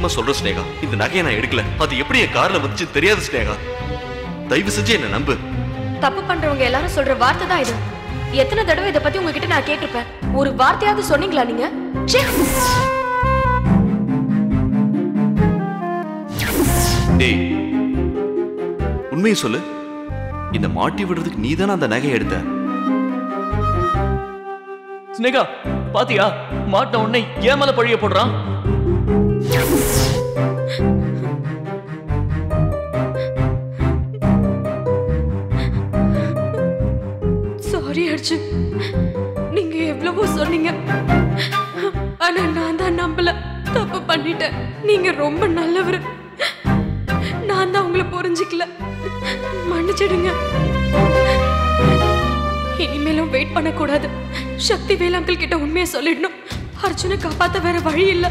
சத்தியமா சொல்ற ஸ்னேகா இந்த நகையை நான் எடுக்கல அது எப்படி என் கார்ல வந்துச்சு தெரியாது ஸ்னேகா தயவு செஞ்சு என்ன நம்பு தப்பு பண்றவங்க எல்லாரும் சொல்ற வார்த்தை தான் இது எத்தனை தடவை இதை பத்தி உங்ககிட்ட நான் கேட்டிருப்பேன் ஒரு வார்த்தையாவது சொன்னீங்களா நீங்க ச்சே! டேய் உண்மையை சொல்லு இந்த மாட்டி விடுறதுக்கு நீ தானே அந்த நகையை எடுத்த ஸ்னேகா பாத்தியா மாட்ட உடனே ஏன் மேல பழிய போடுறான் சாரி அர்ஜுன் நீங்க எவ்வளவோ சொன்னீங்க ஆனா நான் தான் நம்பல தப்பு பண்ணிட்டேன் நீங்க ரொம்ப நல்லவர் நான் தான் உங்களை புரிஞ்சுக்கல மன்னிச்சிடுங்க இனிமேலும் வெயிட் பண்ணக்கூடாது சக்தி வேல் அங்கிள் கிட்ட உண்மையை சொல்லிடணும் அர்ஜுனை காப்பாத்த வேற வழி இல்ல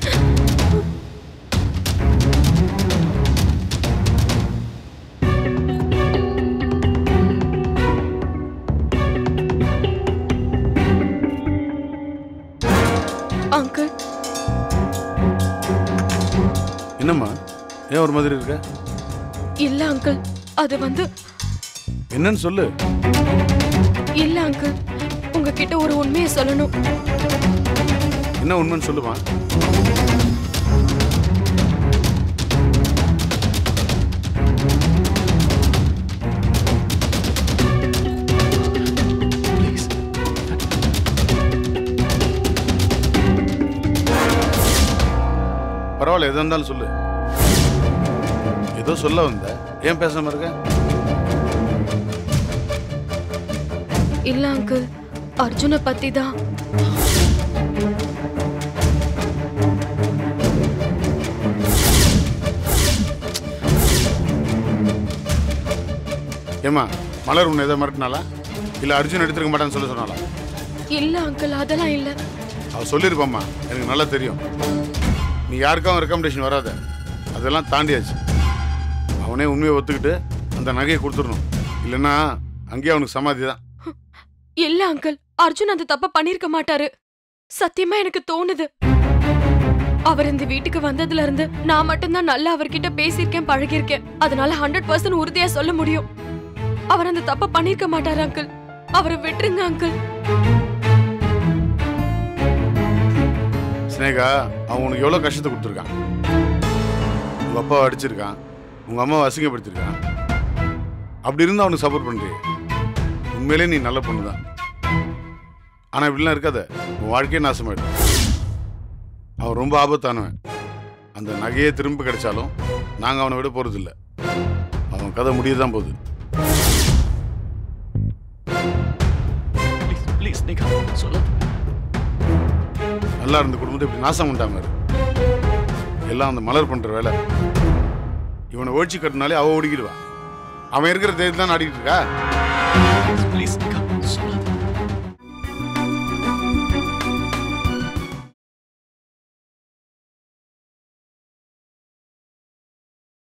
அங்கிள் என்னம்மா ஏன் ஒரு மாதிரி இருக்க இல்ல அங்கிள் அது வந்து என்னன்னு சொல்லு இல்ல அங்கிள் உங்ககிட்ட ஒரு உண்மையை சொல்லணும் என்ன உண்மைன்னு சொல்லுமா ப்ளீஸ் பரவாயில்ல எதா இருந்தாலும் சொல்லு ஏதோ சொல்ல வந்த ஏன் பேசாம இருக்க இல்ல அங்கிள் அர்ஜுனை பத்தி தான் ஏமா மலர் உன்னை எதை மிரட்டினாளா இல்ல அர்ஜுன் எடுத்துருக்க மாட்டான்னு சொல்ல சொன்னாளா இல்ல அங்கிள் அதெல்லாம் இல்ல அவ சொல்லியிருப்பாம்மா எனக்கு நல்லா தெரியும் நீ யாருக்காவும் ரெக்கமெண்டேஷன் வராத அதெல்லாம் தாண்டியாச்சு அவனே உண்மையை ஒத்துக்கிட்டு அந்த நகையை கொடுத்துடணும் இல்லைன்னா அங்கேயே அவனுக்கு சமாதி தான் இல்ல அங்கிள் அர்ஜுன் அந்த தப்ப பண்ணிருக்க மாட்டாரு சத்தியமா எனக்கு தோணுது அவர் இந்த வீட்டுக்கு வந்ததுல இருந்து நான் மட்டும்தான் நல்லா அவர்கிட்ட பேசியிருக்கேன் பழகியிருக்கேன் அதனால ஹண்ட்ரட் பர்சன்ட் உறுதியா சொல்ல முடியும் அவர் அந்த தப்ப பண்ணிருக்க மாட்டாரு அங்கிள் அவரை விட்டுருங்க அங்கிள் ஸ்னேகா அவன் உனக்கு எவ்வளோ கஷ்டத்தை கொடுத்துருக்கான் உங்க அப்பாவை அடிச்சிருக்கான் உங்க அம்மாவை அசிங்கப்படுத்திருக்கான் அப்படி இருந்து அவனுக்கு சப்போர்ட் பண்றியே உண்மையிலே நீ நல்ல பொண்ணு தான் ஆனால் இப்படிலாம் இருக்காத உன் வாழ்க்கையே நாசமாயிடும் அவன் ரொம்ப ஆபத்தானவன் அந்த நகையே திரும்ப கிடைச்சாலும் நாங்கள் அவனை விட போகிறதில்ல அவன் கதை முடிய தான் போகுது ப்ளீஸ் ப்ளீஸ் ஸ்னேகா சொல்ல நல்லா இருந்த குடும்பத்தை இப்படி நாசம் பண்ணிட்டாங்க எல்லாம் அந்த மலர் பண்ற வேலை இவனை ஒழிச்சு கட்டினாலே அவ ஓடிக்கிடுவான் அவன் இருக்கிற தேதி தான் ஆடிக்கிட்டு இருக்கா ப்ளீஸ்